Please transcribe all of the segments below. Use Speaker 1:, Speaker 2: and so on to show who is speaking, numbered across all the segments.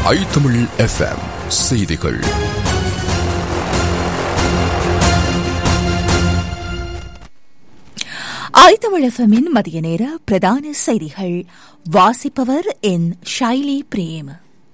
Speaker 1: ஐ Tamil FM செய்திகள்
Speaker 2: ஐத்தமிழகமின் மதிய நேர பிரதான செய்திகள் வாசிப்பவர் என் ஷைலி பிரேம்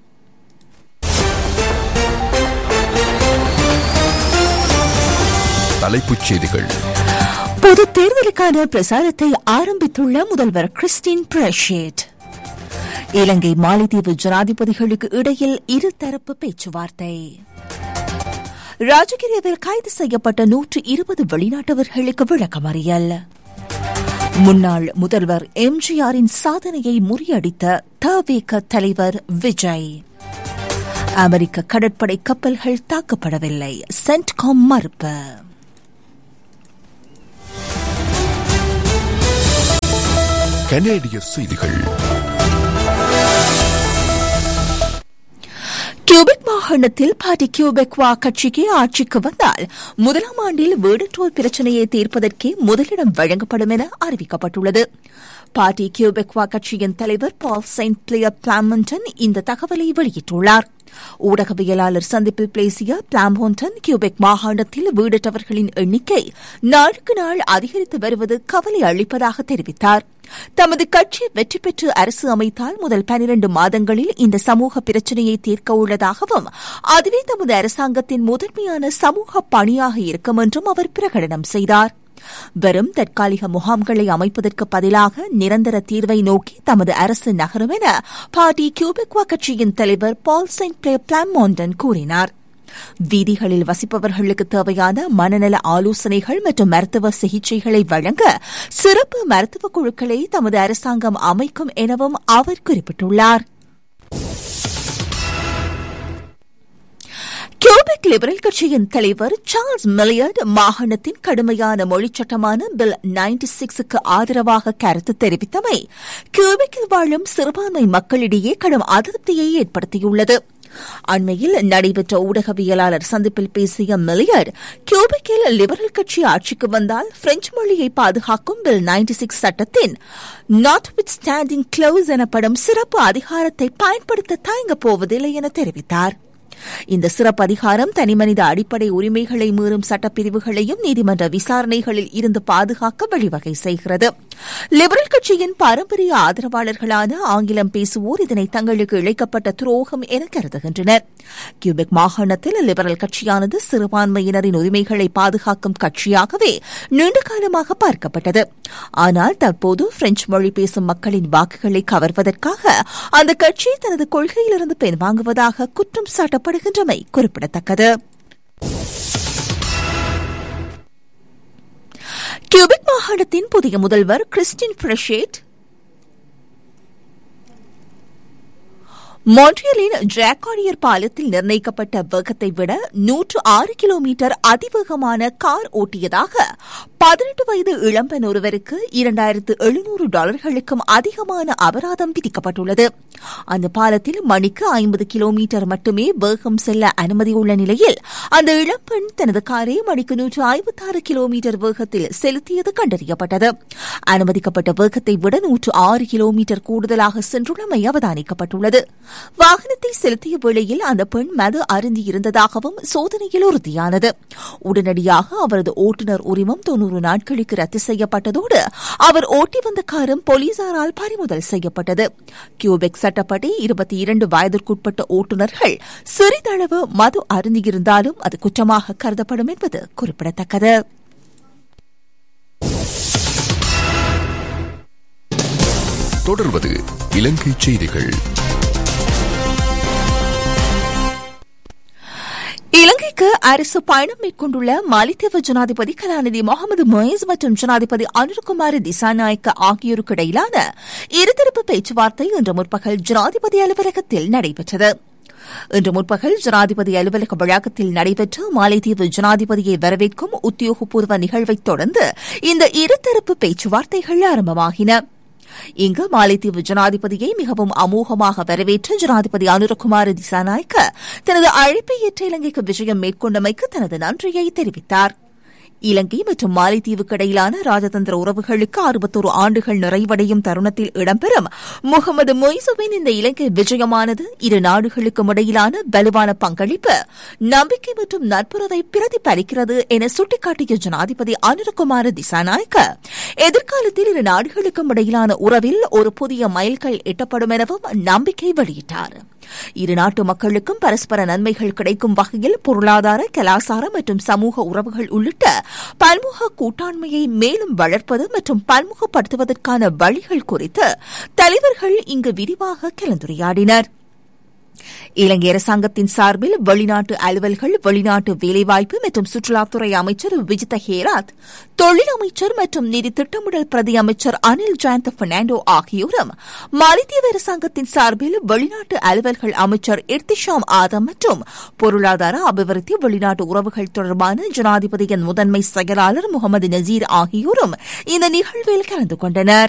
Speaker 1: தலைப்புச் செய்திகள்
Speaker 2: பொது தேர்தலுக்கான பிரசாரத்தை ஆரம்பித்துள்ள முதல்வர் கிறிஸ்டின் பிரஷேட் இலங்கை மாலைத்தீவு ஜனாதிபதிகளுக்கு இடையில் இருதரப்பு பேச்சுவார்த்தை ராஜகிரியவில் கைது செய்யப்பட்ட நூற்று இருபது வெளிநாட்டவர்களுக்கு விளக்கமறியல் முன்னாள் முதல்வர் எம்ஜிஆரின் சாதனையை முறியடித்த தவேக தலைவர் விஜய் அமெரிக்க கடற்படை கப்பல்கள் தாக்கப்படவில்லை சென்ட்காம் மறுப்பு
Speaker 1: கனேடிய செய்திகள்
Speaker 2: கியூபெக் மாகாணத்தில் பார்ட்டி கியூபெக்வா கட்சிக்கு ஆட்சிக்கு வந்தால் முதலாம் ஆண்டில் வீடற்றோர் பிரச்சினையை தீர்ப்பதற்கே முதலிடம் வழங்கப்படும் என அறிவிக்கப்பட்டுள்ளது பார்ட்டி கியூபெக்வா கட்சியின் தலைவர் பால் செயின்ட் பிளேயர் பிளாமண்டன் இந்த தகவலை வெளியிட்டுள்ளார் ஊடகவியலாளர் சந்திப்பில் பேசிய பிளாம்போண்டன் கியூபெக் மாகாணத்தில் வீடற்றவர்களின் எண்ணிக்கை நாளுக்கு நாள் அதிகரித்து வருவது கவலை அளிப்பதாக தெரிவித்தார் தமது கட்சி வெற்றி பெற்று அரசு அமைத்தால் முதல் பனிரண்டு மாதங்களில் இந்த சமூக பிரச்சினையை தீர்க்க உள்ளதாகவும் அதுவே தமது அரசாங்கத்தின் முதன்மையான சமூக பணியாக இருக்கும் என்றும் அவர் பிரகடனம் செய்தார் வெறும் தற்காலிக முகாம்களை அமைப்பதற்கு பதிலாக நிரந்தர தீர்வை நோக்கி தமது அரசு நகரும் என பார்ட்டி கியூபெக்வா கட்சியின் தலைவர் பால் செயின்ட் பிளே பிளாமோண்டன் கூறினார் வீதிகளில் வசிப்பவர்களுக்கு தேவையான மனநல ஆலோசனைகள் மற்றும் மருத்துவ சிகிச்சைகளை வழங்க சிறப்பு மருத்துவ குழுக்களை தமது அரசாங்கம் அமைக்கும் எனவும் அவர் குறிப்பிட்டுள்ளார் கியூபெக் லிபரல் கட்சியின் தலைவர் சார்ல்ஸ் மில்லியர்ட் மாகாணத்தின் கடுமையான மொழிச் சட்டமான பில் நைன்டி சிக்ஸுக்கு ஆதரவாக கருத்து தெரிவித்தமை கியூபெக்கில் வாழும் சிறுபான்மை மக்களிடையே கடும் அதிருப்தியை ஏற்படுத்தியுள்ளது அண்மையில் நடைபெற்ற ஊடகவியலாளர் சந்திப்பில் பேசிய மில்லியர் கியூபெக்கில் லிபரல் கட்சி ஆட்சிக்கு வந்தால் பிரெஞ்சு மொழியை பாதுகாக்கும் பில் நைன்டி சிக்ஸ் சட்டத்தின் நாட் வித் ஸ்டாண்டிங் கிளவுஸ் எனப்படும் சிறப்பு அதிகாரத்தை பயன்படுத்த தயங்கப் போவதில்லை என தெரிவித்தார் இந்த சிறப்பு அதிகாரம் தனிமனித அடிப்படை உரிமைகளை மீறும் சட்டப்பிரிவுகளையும் நீதிமன்ற விசாரணைகளில் இருந்து பாதுகாக்க வழிவகை செய்கிறது லிபரல் கட்சியின் பாரம்பரிய ஆதரவாளர்களான ஆங்கிலம் பேசுவோர் இதனை தங்களுக்கு இழைக்கப்பட்ட துரோகம் என கருதுகின்றனர் கியூபெக் மாகாணத்தில் லிபரல் கட்சியானது சிறுபான்மையினரின் உரிமைகளை பாதுகாக்கும் கட்சியாகவே நீண்ட காலமாக பார்க்கப்பட்டது ஆனால் தற்போது பிரெஞ்சு மொழி பேசும் மக்களின் வாக்குகளை கவர்வதற்காக அந்த கட்சி தனது கொள்கையிலிருந்து பின்வாங்குவதாக குற்றம் சாட்டப்படுகின்றமை குறிப்பிடத்தக்கது கியூபிக் மாகாணத்தின் புதிய முதல்வர் கிறிஸ்டின் பிரஷேட் மான்ட்ரியலின் ஜாக்காடியர் பாலத்தில் நிர்ணயிக்கப்பட்ட வேகத்தை விட நூற்று ஆறு கிலோமீட்டர் அதிவேகமான கார் ஓட்டியதாக பதினெட்டு வயது இளம்பெண் ஒருவருக்கு இரண்டாயிரத்து எழுநூறு டாலர்களுக்கும் அதிகமான அபராதம் விதிக்கப்பட்டுள்ளது அந்த பாலத்தில் மணிக்கு ஐம்பது கிலோமீட்டர் மட்டுமே வேகம் செல்ல அனுமதியுள்ள நிலையில் அந்த இளம்பெண் தனது காரை மணிக்கு நூற்று ஐம்பத்தாறு கிலோமீட்டர் வேகத்தில் செலுத்தியது கண்டறியப்பட்டது அனுமதிக்கப்பட்ட வேகத்தை விட நூற்று ஆறு கிலோமீட்டர் கூடுதலாக சென்றுள்ளமை அவதானிக்கப்பட்டுள்ளது வாகனத்தை செலுத்திய வேளையில் அந்த பெண் மது அருந்தியிருந்ததாகவும் சோதனையில் உறுதியானது உடனடியாக அவரது ஓட்டுநர் உரிமம் தொன்னூறு நாட்களுக்கு ரத்து செய்யப்பட்டதோடு அவர் ஓட்டி வந்த காரும் போலீசாரால் பறிமுதல் செய்யப்பட்டது கியூபெக் சட்டப்படி இருபத்தி இரண்டு வயதிற்குட்பட்ட ஓட்டுநர்கள் சிறிதளவு மது அருந்தியிருந்தாலும் அது குற்றமாக கருதப்படும் என்பது குறிப்பிடத்தக்கது
Speaker 1: தொடர்வது இலங்கை செய்திகள்
Speaker 2: இலங்கைக்கு அரசு பயணம் மேற்கொண்டுள்ள மாலித்தீவு ஜனாதிபதி கலாநிதி முகமது மொயஸ் மற்றும் ஜனாதிபதி அனுர்குமார் திசாநாயக்க ஆகியோருக்கு இடையிலான இருதரப்பு பேச்சுவார்த்தை இன்று முற்பகல் ஜனாதிபதி அலுவலகத்தில் நடைபெற்றது இன்று முற்பகல் ஜனாதிபதி அலுவலக வளாகத்தில் நடைபெற்ற மாலைத்தீவு ஜனாதிபதியை வரவேற்கும் உத்தியோகபூர்வ நிகழ்வைத் தொடர்ந்து இந்த இருதரப்பு பேச்சுவார்த்தைகள் ஆரம்பமாகின இங்கு மாலைத்தீவு ஜனாதிபதியை மிகவும் அமோகமாக வரவேற்ற ஜனாதிபதி அனுரகுமார திசாநாயக்க தனது அழைப்பை ஏற்ற இலங்கைக்கு விஜயம் மேற்கொண்டமைக்கு தனது நன்றியை தெரிவித்தார் இலங்கை மற்றும் மாலைத்தீவுக்கு இடையிலான ராஜதந்திர உறவுகளுக்கு அறுபத்தோரு ஆண்டுகள் நிறைவடையும் தருணத்தில் இடம்பெறும் முகமது மொய்சுவின் இந்த இலங்கை விஜயமானது இரு நாடுகளுக்கும் இடையிலான வலுவான பங்களிப்பு நம்பிக்கை மற்றும் நட்புறவை பிரதிபலிக்கிறது என சுட்டிக்காட்டிய ஜனாதிபதி அனுரகுமார திசாநாயக்க எதிர்காலத்தில் இரு நாடுகளுக்கும் இடையிலான உறவில் ஒரு புதிய மைல்கல் எட்டப்படும் எனவும் நம்பிக்கை வெளியிட்டார் இரு நாட்டு மக்களுக்கும் பரஸ்பர நன்மைகள் கிடைக்கும் வகையில் பொருளாதார கலாசார மற்றும் சமூக உறவுகள் உள்ளிட்ட பன்முக கூட்டாண்மையை மேலும் வளர்ப்பது மற்றும் பன்முகப்படுத்துவதற்கான வழிகள் குறித்து தலைவர்கள் இங்கு விரிவாக கலந்துரையாடினர் இலங்கை அரசாங்கத்தின் சார்பில் வெளிநாட்டு அலுவல்கள் வெளிநாட்டு வேலைவாய்ப்பு மற்றும் சுற்றுலாத்துறை அமைச்சர் விஜித ஹேராத் தொழில் அமைச்சர் மற்றும் நிதி திட்டமிடல் பிரதி அமைச்சர் அனில் ஜயந்த் பெர்னாண்டோ ஆகியோரும் மாலத்தீவு அரசாங்கத்தின் சார்பில் வெளிநாட்டு அலுவல்கள் அமைச்சர் இர்த்திஷாம் ஆதம் மற்றும் பொருளாதார அபிவிருத்தி வெளிநாட்டு உறவுகள் தொடர்பான ஜனாதிபதியின் முதன்மை செயலாளர் முகமது நசீர் ஆகியோரும் இந்த நிகழ்வில் கலந்து கொண்டனா்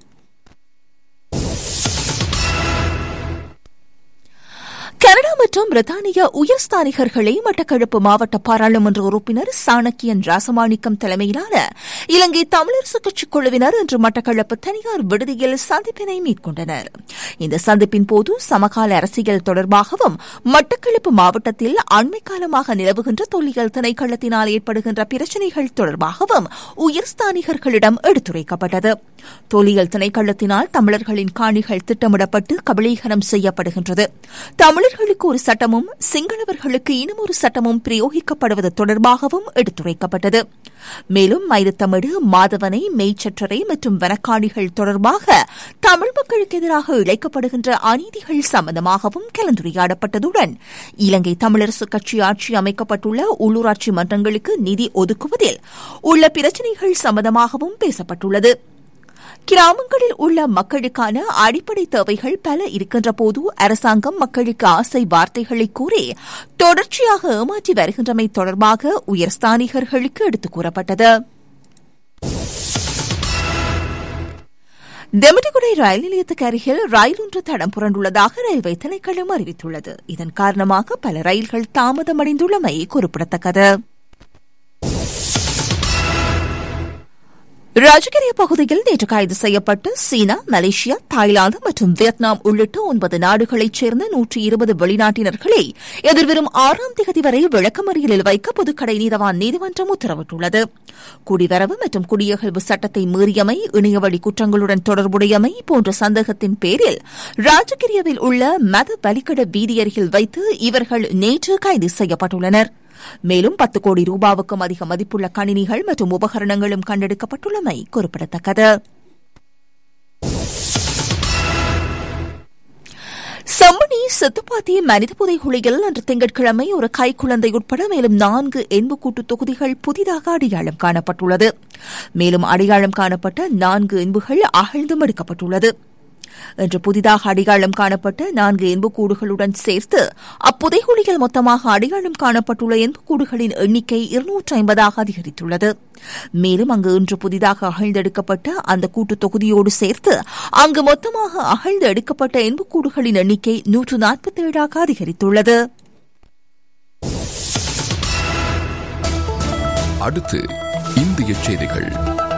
Speaker 2: கனடா மற்றும் பிரித்தானிய உயர்ஸ்தானிகர்களை மட்டக்களப்பு மாவட்ட பாராளுமன்ற உறுப்பினர் சாணக்கியன் ராசமாணிக்கம் தலைமையிலான இலங்கை தமிழரசு கட்சிக் குழுவினர் இன்று மட்டக்களப்பு தனியார் விடுதியில் சந்திப்பினை மேற்கொண்டனர் இந்த சந்திப்பின் போது சமகால அரசியல் தொடர்பாகவும் மட்டக்களப்பு மாவட்டத்தில் அண்மை காலமாக நிலவுகின்ற தொல்லியல் திணைக்களத்தினால் ஏற்படுகின்ற பிரச்சினைகள் தொடர்பாகவும் உயர்ஸ்தானிகர்களிடம் எடுத்துரைக்கப்பட்டது தொல்லியல் திணைக்களத்தினால் தமிழர்களின் காணிகள் திட்டமிடப்பட்டு கபலீகரம் செய்யப்படுகின்றது தமிழர்களுக்கு ஒரு சட்டமும் சிங்களவர்களுக்கு இன்னும் ஒரு சட்டமும் பிரயோகிக்கப்படுவது தொடர்பாகவும் எடுத்துரைக்கப்பட்டது மேலும் மயிலத்தமிடு மாதவனை மெய்ச்சற்றரை மற்றும் வனக்காணிகள் தொடர்பாக தமிழ் மக்களுக்கு எதிராக இழைக்கப்படுகின்ற அநீதிகள் சம்பந்தமாகவும் கலந்துரையாடப்பட்டதுடன் இலங்கை தமிழரசு கட்சி ஆட்சி அமைக்கப்பட்டுள்ள உள்ளூராட்சி மன்றங்களுக்கு நிதி ஒதுக்குவதில் உள்ள பிரச்சினைகள் சம்பந்தமாகவும் பேசப்பட்டுள்ளது கிராமங்களில் உள்ள மக்களுக்கான அடிப்படை தேவைகள் பல இருக்கின்ற போது அரசாங்கம் மக்களுக்கு ஆசை வார்த்தைகளை கூறி தொடர்ச்சியாக ஏமாற்றி வருகின்றமை தொடர்பாக உயர்ஸ்தானிகர்களுக்கு எடுத்துக் கூறப்பட்டது தெமட்டிகுடை ரயில் நிலையத்துக்கு அருகில் ரயில் ஒன்று தடம் புரண்டுள்ளதாக ரயில்வே திணைக்களம் அறிவித்துள்ளது இதன் காரணமாக பல ரயில்கள் தாமதமடைந்துள்ளமை குறிப்பிடத்தக்கது ராஜகிரிய பகுதியில் நேற்று கைது செய்யப்பட்டு சீனா மலேசியா தாய்லாந்து மற்றும் வியட்நாம் உள்ளிட்ட ஒன்பது நாடுகளைச் சேர்ந்த நூற்றி இருபது வெளிநாட்டினர்களை எதிர்வரும் ஆறாம் தேதி வரை விளக்கமறியலில் வைக்க புதுக்கடை நீதவான் நீதிமன்றம் உத்தரவிட்டுள்ளது குடிவரவு மற்றும் குடியகழ்வு சட்டத்தை மீறியமை இணையவழி குற்றங்களுடன் தொடர்புடையமை போன்ற சந்தேகத்தின் பேரில் ராஜகிரியவில் உள்ள மத பலிக்கட வீதி அருகில் வைத்து இவர்கள் நேற்று கைது செய்யப்பட்டுள்ளனா் மேலும் பத்து கோடி ரூபாவுக்கும் அதிக மதிப்புள்ள கணினிகள் மற்றும் உபகரணங்களும் கண்டெடுக்கப்பட்டுள்ளமை குறிப்பிடத்தக்கது செம்மணி சித்துப்பாத்தி மனித புதைகுழியில் அன்று திங்கட்கிழமை ஒரு கைக்குழந்தை உட்பட மேலும் நான்கு எண்புக்கூட்டு தொகுதிகள் புதிதாக அடையாளம் காணப்பட்டுள்ளது மேலும் அடையாளம் காணப்பட்ட நான்கு எண்புகள் அகழ்ந்தும் எடுக்கப்பட்டுள்ளது இன்று புதிதாக அடையாளம் காணப்பட்ட நான்கு எண்புக்கூடுகளுடன் சேர்த்து அப்புதைகுழியில் மொத்தமாக அடையாளம் காணப்பட்டுள்ள எண்புக்கூடுகளின் எண்ணிக்கை இருநூற்றி ஐம்பதாக அதிகரித்துள்ளது மேலும் அங்கு இன்று புதிதாக அகழ்ந்தெடுக்கப்பட்ட அந்த கூட்டு தொகுதியோடு சேர்த்து அங்கு மொத்தமாக அகழ்ந்து எடுக்கப்பட்ட எண்புக்கூடுகளின் எண்ணிக்கை நூற்று நாற்பத்தி ஏழாக அதிகரித்துள்ளது
Speaker 1: அடுத்து இந்திய செய்திகள்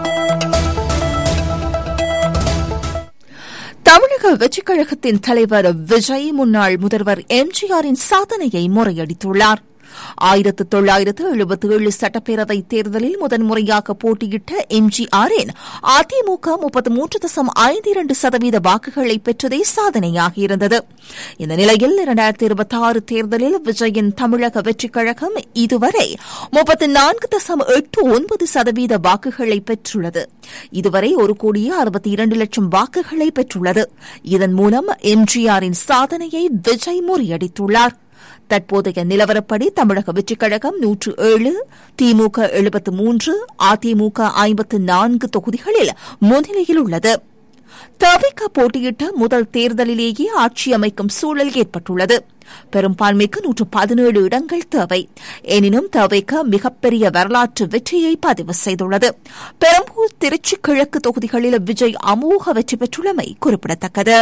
Speaker 2: தமிழக வெற்றிக் கழகத்தின் தலைவர் விஜய் முன்னாள் முதல்வர் எம்ஜிஆரின் சாதனையை முறையடித்துள்ளார் ஆயிரத்து தொள்ளாயிரத்து எழுபத்தி ஏழு சட்டப்பேரவை தேர்தலில் முதன்முறையாக போட்டியிட்ட எம்ஜிஆரின் அதிமுக முப்பத்து மூன்று தசம் ஐந்து இரண்டு சதவீத வாக்குகளை பெற்றதே சாதனையாகியிருந்தது இந்த நிலையில் இரண்டாயிரத்தி இருபத்தி ஆறு தேர்தலில் விஜயின் தமிழக வெற்றிக் கழகம் இதுவரை முப்பத்து நான்கு தசம் எட்டு ஒன்பது சதவீத வாக்குகளை பெற்றுள்ளது இதுவரை ஒரு கோடியே அறுபத்தி இரண்டு லட்சம் வாக்குகளை பெற்றுள்ளது இதன் மூலம் எம்ஜிஆரின் சாதனையை விஜய் முறியடித்துள்ளார் தற்போதைய நிலவரப்படி தமிழக வெற்றிக் கழகம் நூற்று ஏழு திமுக எழுபத்து மூன்று அதிமுக ஐம்பத்து நான்கு தொகுதிகளில் முன்னிலையில் உள்ளது தவிக போட்டியிட்ட முதல் தேர்தலிலேயே ஆட்சி அமைக்கும் சூழல் ஏற்பட்டுள்ளது பெரும்பான்மைக்கு நூற்று பதினேழு இடங்கள் தேவை எனினும் தவிக மிகப்பெரிய வரலாற்று வெற்றியை பதிவு செய்துள்ளது பெரம்பூர் திருச்சி கிழக்கு தொகுதிகளில் விஜய் அமோக வெற்றி பெற்றுள்ளமை குறிப்பிடத்தக்கது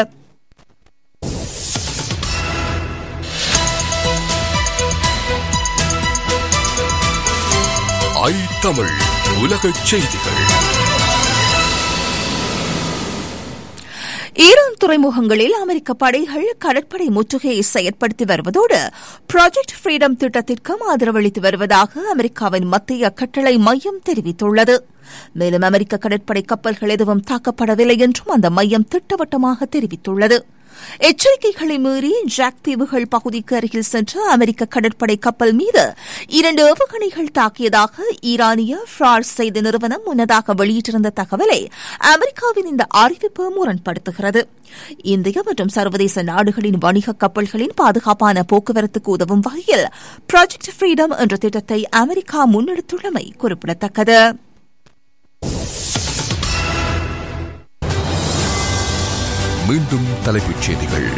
Speaker 1: ஐ தமிழ் உலகச் செய்திகள்
Speaker 2: ஈரான் துறைமுகங்களில் அமெரிக்க படைகள் கடற்படை முற்றுகையை செயற்படுத்தி வருவதோடு ப்ராஜெக்ட் ஃப்ரீடம் திட்டத்திற்கும் ஆதரவளித்து வருவதாக அமெரிக்காவின் மத்திய கட்டளை மையம் தெரிவித்துள்ளது மேலும் அமெரிக்க கடற்படை கப்பல்கள் எதுவும் தாக்கப்படவில்லை என்றும் அந்த மையம் திட்டவட்டமாக தெரிவித்துள்ளது எச்சரிக்கைகளை மீறி ஜாக் தீவுகள் பகுதிக்கு அருகில் சென்ற அமெரிக்க கடற்படை கப்பல் மீது இரண்டு ஏவுகணைகள் தாக்கியதாக ஈரானிய ஃபிரார் செய்தி நிறுவனம் முன்னதாக வெளியிட்டிருந்த தகவலை அமெரிக்காவின் இந்த அறிவிப்பு முரண்படுத்துகிறது இந்திய மற்றும் சர்வதேச நாடுகளின் வணிக கப்பல்களின் பாதுகாப்பான போக்குவரத்துக்கு உதவும் வகையில் ப்ராஜெக்ட் ஃப்ரீடம் என்ற திட்டத்தை அமெரிக்கா முன்னெடுத்துள்ளமை குறிப்பிடத்தக்கது
Speaker 1: மீண்டும் தலைப்புச் செய்திகள்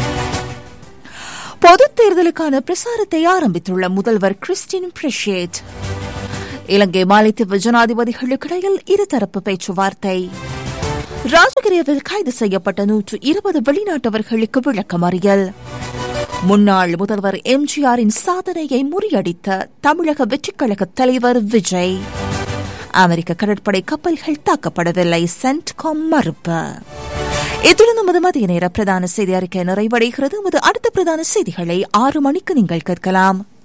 Speaker 2: பொதுத் தேர்தலுக்கான பிரசாரத்தை ஆரம்பித்துள்ள முதல்வர் கிறிஸ்டின் பிரிஷேட் இலங்கை மாலைத்தீவு ஜனாதிபதிகளுக்கிடையில் இருதரப்பு பேச்சுவார்த்தை ராஜகிரியவில் கைது செய்யப்பட்ட நூற்று இருபது வெளிநாட்டவர்களுக்கு விளக்கமறியல் முன்னாள் முதல்வர் எம்ஜிஆரின் சாதனையை முறியடித்த தமிழக வெற்றிக்கழக தலைவர் விஜய் அமெரிக்க கடற்படை கப்பல்கள் தாக்கப்படவில்லை சென்ட்காம் மறுப்பு இத்துடன் நமது மதிய நேர பிரதான செய்தி அறிக்கை நிறைவடைகிறது நமது அடுத்த பிரதான செய்திகளை ஆறு மணிக்கு நீங்கள் கேட்கலாம்